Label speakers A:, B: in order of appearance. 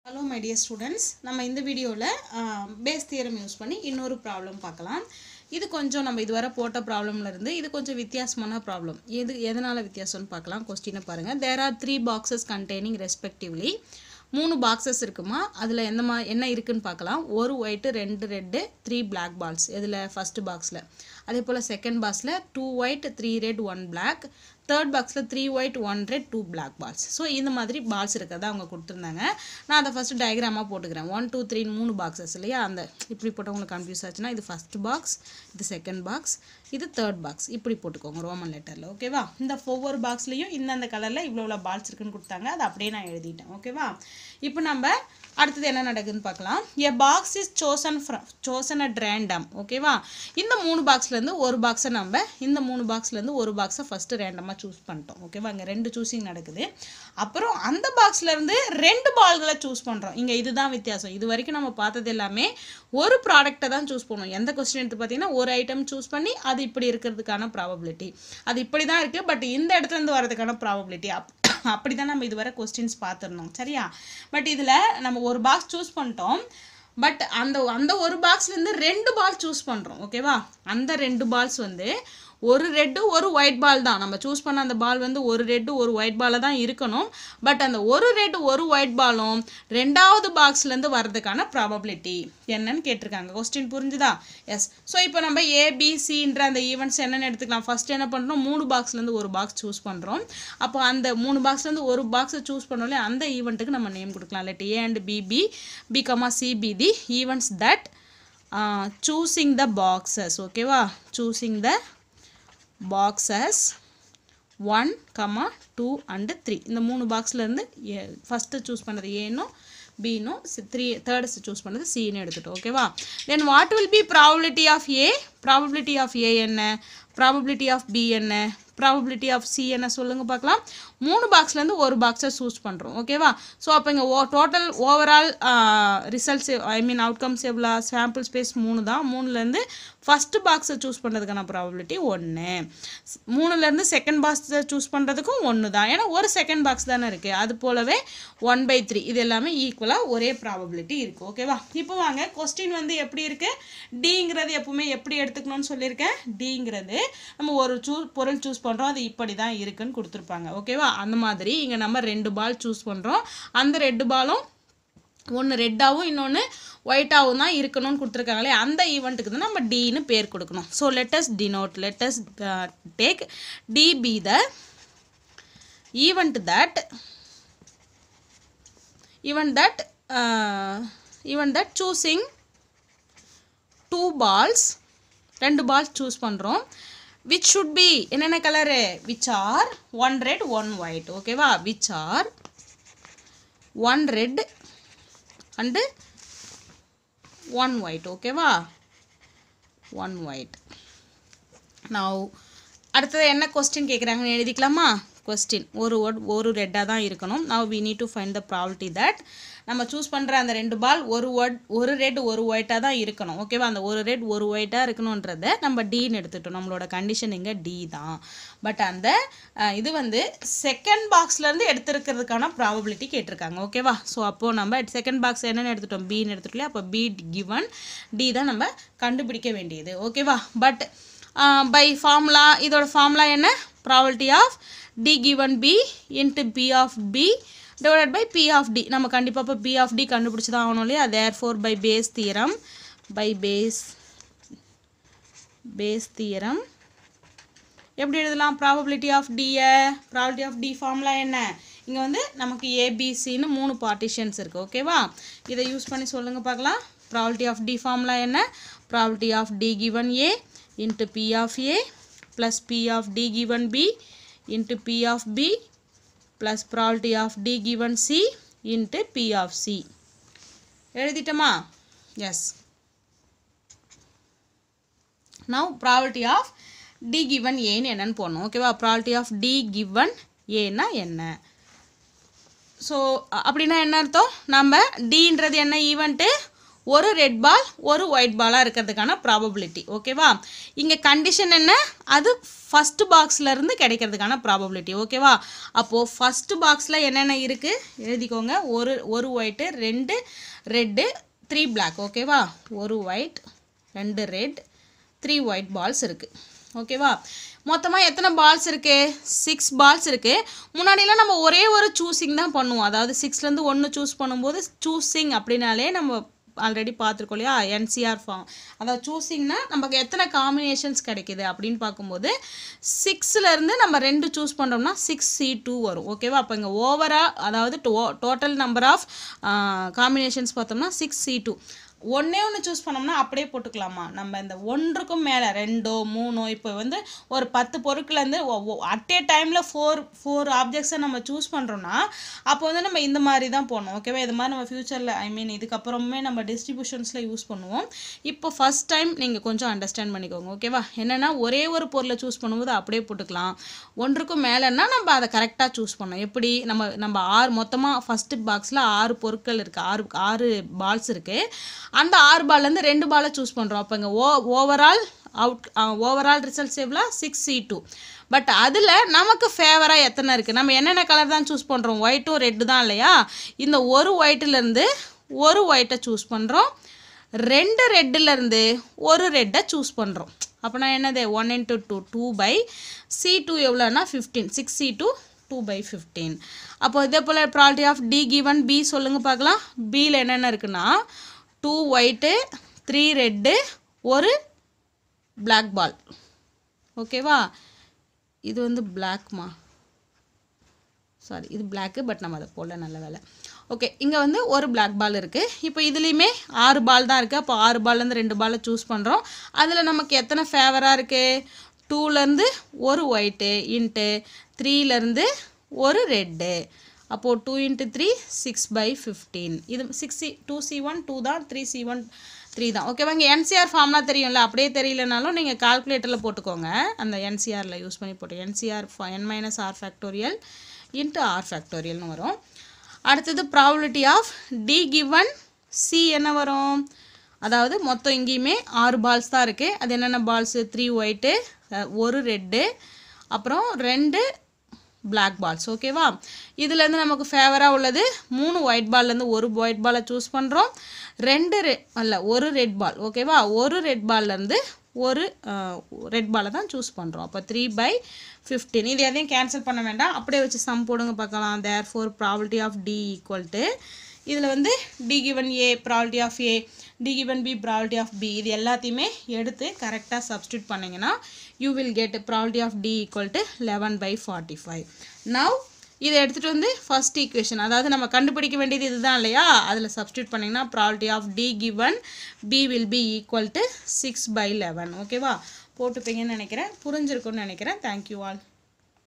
A: hello my dear students நம்ம இந்த வீடியோவில் பேஸ் தியரம் யூஸ் பண்ணி இன்னொரு ப்ராப்ளம் பார்க்கலாம் இது கொஞ்சம் நம்ம இதுவரை போட்ட ப்ராப்ளம்ல இருந்து இது கொஞ்சம் வித்தியாசமான ப்ராப்ளம் எது எதனால் வித்தியாசம்னு பார்க்கலாம் கொஸ்டினை பாருங்கள் there are three boxes containing respectively மூணு பாக்ஸஸ் இருக்குமா அதில் எந்த மா என்ன இருக்குன்னு பார்க்கலாம் ஒரு ஒயிட்டு ரெண்டு ரெட்டு த்ரீ பிளாக் பால்ஸ் இதில் ஃபஸ்ட்டு பாக்ஸில் அதே போல் செகண்ட் பாக்ஸில் two white three red one black third பாக்ஸில் three white one red two black balls so இந்த மாதிரி பால்ஸ் இருக்கிறதா அவங்க கொடுத்துருந்தாங்க நான் அதை ஃபஸ்ட்டு டயக்ராமாக போட்டுக்கிறேன் ஒன் டூ த்ரீ மூணு பாக்ஸஸ் இல்லையா அந்த இப்படி போட்டவங்களுக்கு கன்ஃபியூஸ் ஆச்சுன்னா இது ஃபஸ்ட் பாக்ஸ் இது செகண்ட் பாக்ஸ் இது தேர்ட் பாக்ஸ் இப்படி போட்டுக்கோங்க ரோமன் லெட்டரில் ஓகேவா இந்த ஒவ்வொரு பாக்ஸ்லேயும் இந்தந்த கலரில் இவ்வளோ இவ்வளோ பால்ஸ் இருக்குன்னு கொடுத்தாங்க அதை அப்படியே நான் எழுதிட்டேன் ஓகேவா இப்போ நம்ம அடுத்தது என்ன நடக்குதுன்னு பார்க்கலாம் a box is chosen from chosen at random ஓகேவா இந்த மூணு பாக்ஸ்லேருந்து ஒரு பாக்ஸை நம்ம இந்த மூணு பாக்ஸ்லேருந்து ஒரு பாக்ஸை ஃபஸ்ட்டு ரேண்டமாக சூஸ் பண்ணிட்டோம் ஓகேவா இங்கே ரெண்டு சூஸிங் நடக்குது அப்புறம் அந்த பாக்ஸ்லேருந்து ரெண்டு பால்களை சூஸ் பண்ணுறோம் இங்கே இதுதான் வித்தியாசம் இது வரைக்கும் நம்ம பார்த்தது எல்லாமே ஒரு ப்ராடக்ட்டை தான் சூஸ் பண்ணுவோம் எந்த கொஸ்டின் எடுத்து பார்த்தீங்கன்னா ஒரு ஐட்டம் சூஸ் பண்ணி அது இப்படி இருக்கிறதுக்கான ப்ராபபிலிட்டி அது இப்படி தான் இருக்குது பட் இந்த இடத்துல இருந்து வரதுக்கான ப்ராபபிலிட்டி அப் அப்படி தான் நம்ம இதுவரை கொஸ்டின்ஸ் பார்த்துருந்தோம் சரியா பட் இதில் நம்ம ஒரு பாக்ஸ் சூஸ் பண்ணிட்டோம் பட் அந்த அந்த ஒரு பாக்ஸ்லேருந்து ரெண்டு பால் சூஸ் பண்ணுறோம் ஓகேவா அந்த ரெண்டு பால்ஸ் வந்து ஒரு ரெட்டு ஒரு ஒயிட் பால் தான் நம்ம சூஸ் பண்ண அந்த பால் வந்து ஒரு ரெட்டு ஒரு ஒயிட் பாலில் தான் இருக்கணும் பட் அந்த ஒரு ரெட்டு ஒரு ஒயிட் பாலும் ரெண்டாவது பாக்ஸ்லேருந்து வர்றதுக்கான ப்ராபபிலிட்டி என்னன்னு கேட்டிருக்காங்க கொஸ்டின் புரிஞ்சுதா எஸ் ஸோ இப்போ நம்ம ஏபிசின்ற அந்த ஈவெண்ட்ஸ் என்னென்னு எடுத்துக்கலாம் ஃபஸ்ட் என்ன பண்ணுறோம் மூணு பாக்ஸ்லேருந்து ஒரு பாக்ஸ் சூஸ் பண்ணுறோம் அப்போ அந்த மூணு பாக்ஸ்லேருந்து ஒரு பாக்ஸை சூஸ் பண்ணோம்ல அந்த ஈவெண்ட்டுக்கு நம்ம நேம் கொடுக்கலாம் let A and B be B comma C be the events that choosing the boxes ஓகேவா choosing the boxes one comma two and three இந்த மூணு பாக்ஸ்லேருந்து ஏ ஃபஸ்ட்டு சூஸ் பண்ணது ஏனும் பினும் த்ரீ தேர்டு சூஸ் பண்ணது சின்னு எடுத்துட்டோம் ஓகேவா then what will be probability of A probability of A என்ன ப்ராபபிலிட்டி ஆஃப் பி என்ன ப்ராபபிலிட்டி ஆஃப் சி என்ன சொல்லுங்கள் பார்க்கலாம் மூணு பாக்ஸ்லேருந்து ஒரு பாக்ஸை சூஸ் பண்ணுறோம் ஓகேவா ஸோ அப்போ இங்கே oh total overall results I mean outcomes எவ்வளோ சாம்பிள் ஸ்பேஸ் மூணு தான் மூணுலேருந்து ஃபஸ்ட்டு பாக்ஸை சூஸ் பண்ணுறதுக்கான ப்ராபபிலிட்டி ஒன்று மூணுலேருந்து செகண்ட் பாக்ஸை சூஸ் பண்ணுறதுக்கும் ஒன்று தான் ஏன்னா ஒரு செகண்ட் பாக்ஸ் தானே இருக்குது அது போலவே ஒன் பை த்ரீ இது எல்லாமே ஈக்குவலாக ஒரே ப்ராபபிலிட்டி இருக்குது ஓகேவா இப்போ வாங்க கொஸ்டின் வந்து எப்படி இருக்குது டிங்கிறது எப்பவுமே எப்படி எடுத்துக்கணும்னு சொல்லியிருக்கேன் டிங்கிறது நம்ம ஒரு சூ பொருள் சூஸ் பண்ணுறோம் அது இப்படி தான் இருக்குன்னு கொடுத்துருப்பாங்க ஓகேவா அந்த மாதிரி இங்கே நம்ம ரெண்டு பால் சூஸ் பண்ணுறோம் அந்த ரெண்டு பாலும் ஒன்று ரெட்டாகவும் இன்னொன்று ஒயிட்டாகவும் தான் இருக்கணும்னு கொடுத்துருக்காங்களே அந்த ஈவெண்ட்டுக்கு தான் நம்ம டின்னு பேர் கொடுக்கணும் so let's denote let's take D be the event that event that event that choosing two balls ரெண்டு பால்ஸ் சூஸ் பண்ணுறோம் விச் ஷுட் பி என்னென்ன colour which are one red one white ஓகேவா which are one red and one white ஓகேவா one white நான் அடுத்தது என்ன question கேட்குறாங்கன்னு எழுதிக்கலாமா கொஸ்டின் ஒரு word ஒரு ரெட்டாக தான் இருக்கணும் now we need to find the probability that நம்ம சூஸ் பண்ணுற அந்த ரெண்டு பால் ஒரு ஒட் ஒரு ரெட் ஒரு ஒயிட்டாக தான் இருக்கணும் ஓகேவா அந்த ஒரு ரெட் ஒரு ஒயிட்டாக இருக்கணுன்றத நம்ம டின்னு எடுத்துட்டோம் நம்மளோட கண்டிஷன் இங்கே டி தான் பட் அந்த அஹ், இது வந்து செகண்ட் பாக்ஸ்லேருந்து எடுத்துருக்கிறதுக்கான ப்ராபபிலிட்டி கேட்டிருக்காங்க ஓகேவா ஸோ அப்போது நம்ம செகண்ட் பாக்ஸ் என்னென்னு எடுத்துட்டோம் பின்னு எடுத்துட்டோம் அப்போ பி கிவன் டி தான் நம்ம கண்டுபிடிக்க வேண்டியது ஓகேவா பட் பை ஃபார்முலா இதோட ஃபார்முலா என்ன probability of D given B into P of B divided by P of D நம்ம கண்டிப்பாக இப்போ பி ஆஃப் டி கண்டுபிடிச்சி தான் ஆகணும் இல்லையா therefore by Bayes theorem by Bayes Bayes theorem எப்படி எழுதலாம் ப்ராபபிலிட்டி ஆஃப் டியை ப்ராபபிலிட்டி ஆஃப் டி ஃபார்முலா என்ன இங்கே வந்து நமக்கு ஏபிசின்னு மூணு பார்ட்டிஷன்ஸ் இருக்குது ஓகேவா இதை யூஸ் பண்ணி சொல்லுங்கள் பார்க்கலாம் ப்ராபபிலிட்டி ஆஃப் டி ஃபார்முலா என்ன probability of D given A into P of A plus P of D given B into P of B plus probability of D given C into P of C எழுதிட்டோமா yes now probability of D given ஏன்னு என்னன்னு போடணும் ஓகேவா probability of D given ஏன்னா என்ன so அப்படின்னா என்ன அர்த்தம் நம்ம டின்றது என்ன ஈவெண்ட்டு ஒரு ரெட் பால் ஒரு ஒயிட் பாலாக இருக்கிறதுக்கான ப்ராபபிலிட்டி ஓகேவா இங்கே கண்டிஷன் என்ன அது ஃபஸ்ட்டு பாக்ஸ்லேருந்து கிடைக்கிறதுக்கான ப்ராபபிலிட்டி ஓகேவா அப்போது ஃபஸ்ட்டு பாக்ஸில் என்னென்ன இருக்குது எழுதிக்கோங்க ஒரு ஒரு ஒயிட்டு ரெண்டு ரெட்டு த்ரீ பிளாக் ஓகேவா ஒரு ஒயிட் ரெண்டு ரெட் த்ரீ ஒயிட் பால்ஸ் இருக்குது ஓகேவா மொத்தமாக எத்தனை பால்ஸ் இருக்குது சிக்ஸ் பால்ஸ் இருக்குது முன்னாடிலாம் நம்ம ஒரே ஒரு சூஸிங் தான் பண்ணுவோம் அதாவது சிக்ஸ்லேருந்து ஒன்று சூஸ் பண்ணும்போது சூஸிங் அப்படின்னாலே நம்ம ஆல்ரெடி பார்த்துருக்கோம் இல்லையா என்சிஆர் ஃபார்ம் அதாவது சூஸிங்னா நமக்கு எத்தனை காம்பினேஷன்ஸ் கிடைக்குது அப்படின்னு பார்க்கும்போது சிக்ஸ்லேருந்து நம்ம ரெண்டு சூஸ் பண்ணுறோம்னா சிக்ஸ் சி டூ வரும் ஓகேவா அப்போ இங்கே ஓவரால் அதாவது to total number of combinations பார்த்தோம்னா சிக்ஸ் சி டூ ஒன்றே ஒன்று சூஸ் பண்ணோம்னா அப்படியே போட்டுக்கலாமா நம்ம இந்த ஒன்றுக்கும் மேலே ரெண்டோ மூணோ இப்போ வந்து ஒரு பத்து பொருட்கள்லேருந்து அட் ஏ டைமில் ஃபோர் ஃபோர் ஆப்ஜெக்ட்ஸை நம்ம சூஸ் பண்ணுறோன்னா அப்போ வந்து நம்ம இந்த மாதிரி தான் போடணும் ஓகேவா இது மாதிரி நம்ம ஃப்யூச்சரில் ஐ மீன் இதுக்கப்புறமே நம்ம டிஸ்ட்ரிபியூஷன்ஸில் யூஸ் பண்ணுவோம் இப்போ ஃபஸ்ட் டைம் நீங்கள் கொஞ்சம் அண்டர்ஸ்டாண்ட் பண்ணிக்கோங்க ஓகேவா என்னென்னா ஒரே ஒரு பொருளை சூஸ் பண்ணும்போது அப்படியே போட்டுக்கலாம் ஒன்றுக்கும் மேலேன்னா நம்ம அதை கரெக்டாக சூஸ் பண்ணோம் எப்படி நம்ம நம்ம ஆறு மொத்தமாக ஃபஸ்ட்டு பாக்ஸில் ஆறு பொருட்கள் இருக்குது ஆறு ஆறு பால்ஸ் இருக்குது அந்த ஆறு பால்லேருந்து ரெண்டு பாலை சூஸ் பண்ணுறோம் அப்போ இங்கே oh overall out overall results எவ்வளோ சிக்ஸ் சி டூ பட் அதில் நமக்கு ஃபேவராக எத்தனை இருக்குது நம்ம என்னென்ன கலர் தான் சூஸ் பண்ணுறோம் ஒயிட்டும் ரெட்டு தான் இல்லையா இந்த ஒரு ஒயிட்டுலேருந்து ஒரு ஒயிட்டை சூஸ் பண்ணுறோம் ரெண்டு ரெட்டுலேருந்து ஒரு ரெட்டை சூஸ் பண்ணுறோம் அப்போனா என்னது one into two two by C two எவ்வளோனா fifteen six C two two by fifteen அப்போ இதே போல் probability of D given B சொல்லுங்கள் பார்க்கலாம் பியில் என்னென்ன இருக்குன்னா டூ ஒயிட்டு த்ரீ ரெட்டு ஒரு பிளாக் பால் ஓகேவா இது வந்து பிளாக்மா சாரி இது பிளாக்கு பட் நம்ம அதை போடல நல்ல வேலை ஓகே இங்கே வந்து ஒரு பிளாக் பால் இருக்குது இப்போ இதுலேயுமே ஆறு பால் தான் இருக்குது அப்போ ஆறு பால்லேருந்து ரெண்டு பாலை சூஸ் பண்ணுறோம் அதில் நமக்கு எத்தனை ஃபேவராக இருக்குது டூலேருந்து ஒரு ஒயிட்டு இன்ட்டு த்ரீலேருந்து ஒரு ரெட்டு அப்போது two into three six by fifteen இது six C two C one two தான் த்ரீ சி ஒன் த்ரீ தான் ஓகேவா இங்கே என்சிஆர் ஃபார்ம்லாம் தெரியும்ல அப்படியே தெரியலனாலும் நீங்கள் கால்குலேட்டரில் போட்டுக்கோங்க அந்த என்சிஆரில் யூஸ் பண்ணி போட்டு nCr n minus r factorial into r factorial வரும் அடுத்தது probability of D given C என்ன வரும் அதாவது மொத்தம் இங்கேயுமே ஆறு பால்ஸ் தான் இருக்குது அது என்னென்ன பால்ஸு த்ரீ ஒயிட்டு ஒரு ரெட்டு அப்புறம் ரெண்டு பிளாக் பால்ஸ் ஓகேவா இதுலேருந்து நமக்கு ஃபேவராக உள்ளது மூணு ஒயிட் பால்லேருந்து ஒரு ஒயிட் பாலை சூஸ் பண்ணுறோம் ரெண்டு ரெ அல்ல ஒரு ரெட் பால் ஓகேவா ஒரு ரெட் பால்லேருந்து ஒரு ரெட் பாலை தான் சூஸ் பண்ணுறோம் அப்போ த்ரீ பை ஃபிஃப்டீன் இது எதையும் கேன்சல் பண்ண வேண்டாம் அப்படியே வச்சு சம் போடுங்க பார்க்கலாம் therefore probability of D equal to இதில் வந்து D given A probability of A D given B probability of B இது எல்லாத்தையுமே எடுத்து கரெக்டாக சப்ஸ்டியூட் பண்ணிங்கன்னா you will get probability of D equal to eleven by forty five now இதை எடுத்துகிட்டு வந்து ஃபர்ஸ்ட் ஈக்குவேஷன் அதாவது நம்ம கண்டுபிடிக்க வேண்டியது இதுதான் இல்லையா அதில் சப்ஸ்டியூட் பண்ணிங்கன்னா probability of D given B will be equal to six by eleven ஓகேவா போட்டுப்பீங்கன்னு நினைக்கிறேன் புரிஞ்சிருக்கும்னு நினைக்கிறேன் தேங்க்யூ ஆல்